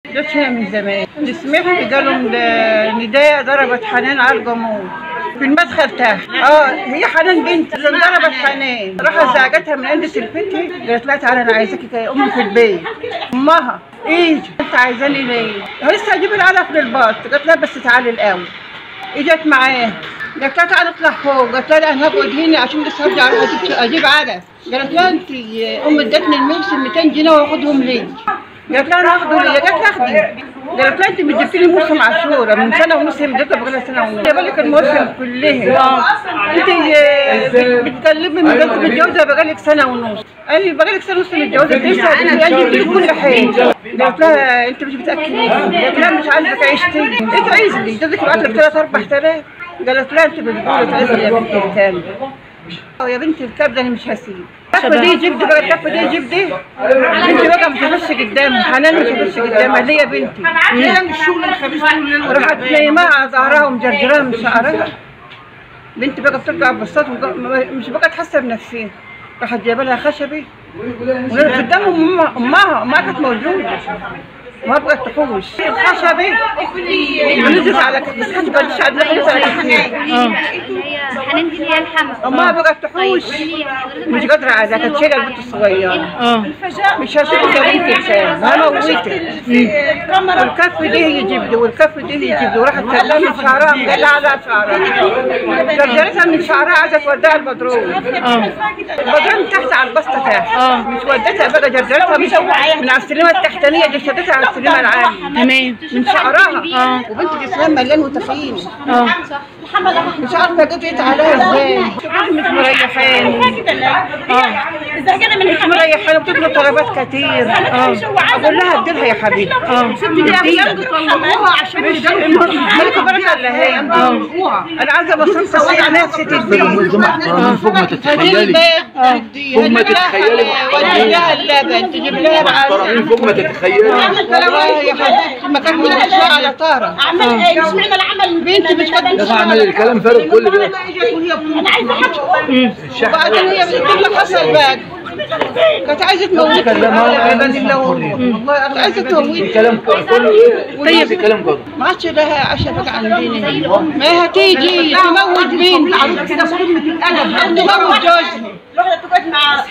جت هنا من زمان سمعت قالوا ان نداء ضربت حنان على الجمهور في المدخل تحت اه هي حنان بنت اللي ضربت حنان راحت زعجتها من عند البنت قالت لها تعالى انا عايزاكي يا امي في البيت امها ايه انت عايزاني ليه؟ هو لسه هجيب العلف للباص قالت لها بس تعالي الاول اجت معاه قالت لها تعالى اطلع فوق قالت لها لا انا هقعد هنا عشان لسه هرجع اروح اجيب اجيب علف قالت لها انت امي ادتني الملس 200 جنيه واخدهم ليه قالت لها انا هاخده ليه قالت لها اخدي قالت لها انت جبت لي موسم عاشوره من سنه ونص هي مدتها بقى سنه ونص جايبه لك الموسم كلها انت آه، بتكلمي من انت متجوزه بقى لك سنه ونص قال لي بقى لك سنه ونص متجوزه لسه قال جبت لي كل حاجه قالت لها انت مش بتاكلي قالت لها مش عايزك عيشتي انت عايز لي جوزك بعت لك 3 4000 قالت لها انت بتقولي تعيش يا بنتي الكلب يا بنتي الكلب ده انا مش هسيب الكفه دي جيب دي بقى الكفه دي جيب دي بنتي بقى مش هبص قدام حنان مش هبص قدامها اللي هي بنتي هي من الشغل الخبيث طول الليل راحت نايمه على ظهرها ومجرجراها من شعرها بنتي بقى بترجع بصات مش بقى تحسب نفسها راحت جايبه لها خشبي ونزلت قدامهم امها امها امها كانت موجوده ما بقت تحوش الخشبي ونزلت على بس خشبي مش عندنا نزلت على كتفها. حنان دي اللي هي الحمل امها بقت تحوش مش قادره على كانت شايله البنت الصغيره اه مش هسيبك يا بنتي لسان ما موتت والكف دي هي جبدي والكف دي هي جبدي وراحت تسلمها من شعرها مقلعه على شعرها جرجرتها من شعرها عايزه توديها البدروم اه البدروم تحت على البسطه تحت اه مش ودتها بقى جرجرتها مش من على السلمه التحتانيه دي شدتها على السلمه العاليه تمام من شعرها اه وبنت جسمها مليان وتخين اه مش عارفه جيت عليها ازاي شوفي مش مريحاني اه اذا كده من مش مريحاني بتطلب طلبات كتير اه اقول لها اديلها يا حبيبي اه عشان ملك بركه اللي هي انا عايزه بصمت صوت عليها ست البيت فوق ما تتخيلي فوق ما تتخيلي ودي لها اللبن تجيب لها العسل فوق ما تتخيلي والله يا حبيبتي ما كان من الشارع على طاره اعمل ايه مش معنى العمل بنتي مش قد لازم اعمل الكلام فارغ كل ده انا عايزه حاجه وبعدين هي بتقول لك حصل بقى كانت عايزه تموتني عباد الله والله كانت عايزه تموتني الكلام كله ايه طيب الكلام كله ما عادش لها عشا بقى عندنا ما هي هتيجي تموت بنتي تموت جوزها الواحده تقعد مع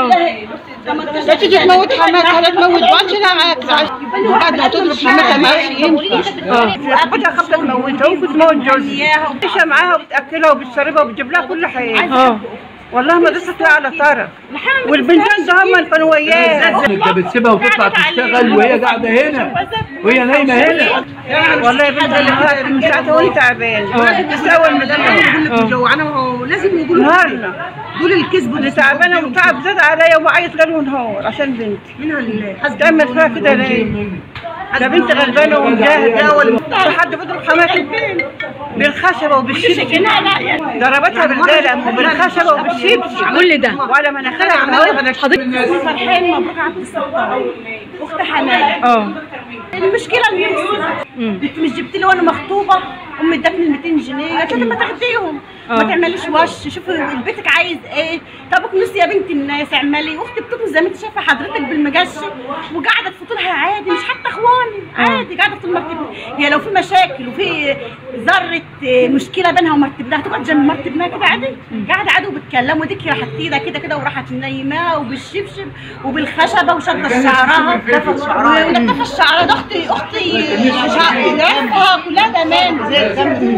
لا تيجي تموت حماتها لا تموت ما عادش لها عاقل بعد ما تضرب حماتها ما عادش ينفع صاحبتها خافت تموتها وبتموت جوزها عايشه معاها وبتاكلها وبتشربها وبتجيب لها كل حاجه اه والله ما دست لها على طرف والبنتين ده هم كانوا وياه انت بتسيبها وتطلع تشتغل وهي قاعده هنا وهي نايمه هنا والله يا بنت اللي من ساعتها وانا تعبان بس اول ما دخلت جوعانه لازم يقولوا نهارنا دول الكذب اللي تعبانه وتعب زاد عليا وعيط ليل ونهار عشان بنتي منها لله تعمل فيها كده ليه؟ ده بنت غلبانه ومجاهده ولا حد بيضرب حماتي بالخشبه وبالشبشب ضربتها بالقلم وبالخشبه وبالشبشب كل ده وعلى مناخيرها عملها حضرتك فرحان مبروك عبد الستار اخت حنان اه المشكله النفس انت مش جبت لي وانا مخطوبه امي ادتني 200 جنيه قالت لي ما تاخديهم ما آه. تعمليش وش شوفي بيتك عايز ايه طب نص يا بنت الناس اعملي اختي بتكنس زي ما انت شايفه حضرتك بالمجش وقاعده تفوتلها عادي مش حتى اخواني عادي قاعده في المرتب هي لو في مشاكل وفي ذره آه، مشكله بينها ومرتبناها تقعد جنب مرتبناها كده عادي قاعده عادي وبتكلم وديك راحت ايدها كده كده وراحت نايماه وبالشبشب وبختها وشده شعرها ولفه الشعر ده اختي اختي شعرها كلها تمام زي الدم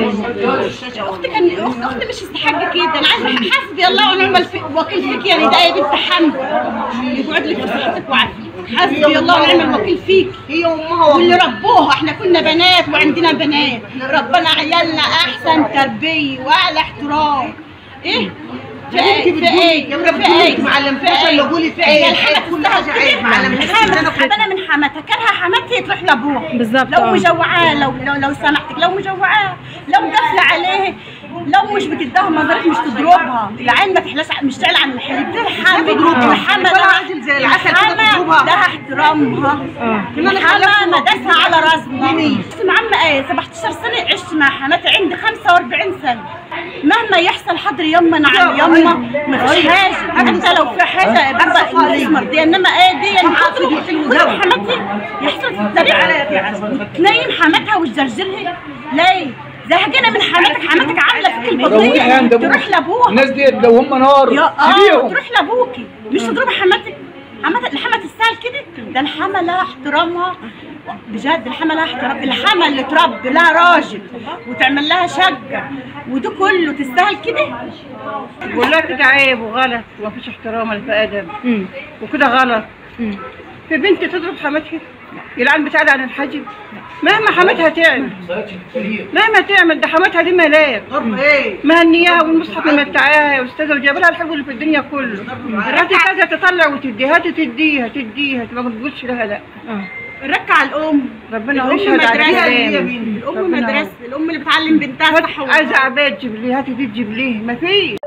اختي كان اختي اختي مش تستحق كده انا عايزه حسبي الله ونعم الف- الوكيل فيك يا نداء يا بنت حمد يقعد لك في صحتك وعافيتك حسبي الله ونعم الوكيل فيك هي وامها واللي ربوها احنا كنا بنات وعندنا بنات ربنا عيالنا احسن تربيه واعلى احترام ايه في ايه في ايه في ايه معلمتهاش الا قولي في ايه الحاجه كلها عيب معلمتهاش انا من حماتها كانها حماتي تروح لابوها بالظبط، لو آه. مجوعاه لو لو لو سامحتك لو مجوعاه لو قافله عليه لو مش بتديها مظرف مش تضربها العين ما تحلاش مش تعلى عن الحليب ترحم الحما ده راجل زي العسل كده الحما تضربها. ده احترامها اه الحما ياما داسها على راسنا عشت مع عم ايه 17 سنه عشت مع حماتي عندي 45 سنه مهما يحصل حضر يما عن يما ما فيش حاجه حتى لو في حاجه ببقى الناس مرضيه انما ايه دي يعني تضرب تضرب حماتي يحصل في الطريق وتنيم حماتها وتزرزرها ليه؟ زهقانه من حماتك حماتك عامله فيك روحي البطيء عند ابوك تروح لابوها الناس دي لو هم نار يا اه سيبيهم تروح لابوكي مش تضربي حماتك حماتك الحما تستاهل كده ده الحما لها احترامها بجد الحما لها احترام الحما اللي تربي لها راجل وتعمل لها شقه وده كله تستاهل كده بقول لها كده عيب وغلط ومفيش احترام ولا في ادب وكده غلط في بنت تضرب حماتها يلعن بتاعد عن الحاجب مهما حماتها تعمل مهما تعمل ده حماتها دي ملاك مهنياها والمصحف ممتعاها يا استاذه وجايبه لها الحب اللي في الدنيا كله هاتي كذا تطلع وتديها هاتي تديها تديها ما تقولش لها لا ركع الام ربنا الام يشهد على مدرسه كلامي الام ربنا- مدرسه الام اللي بتعلم بنتها صح عايزه عباد تجيب لي هاتي دي تجيب ليه ما فيش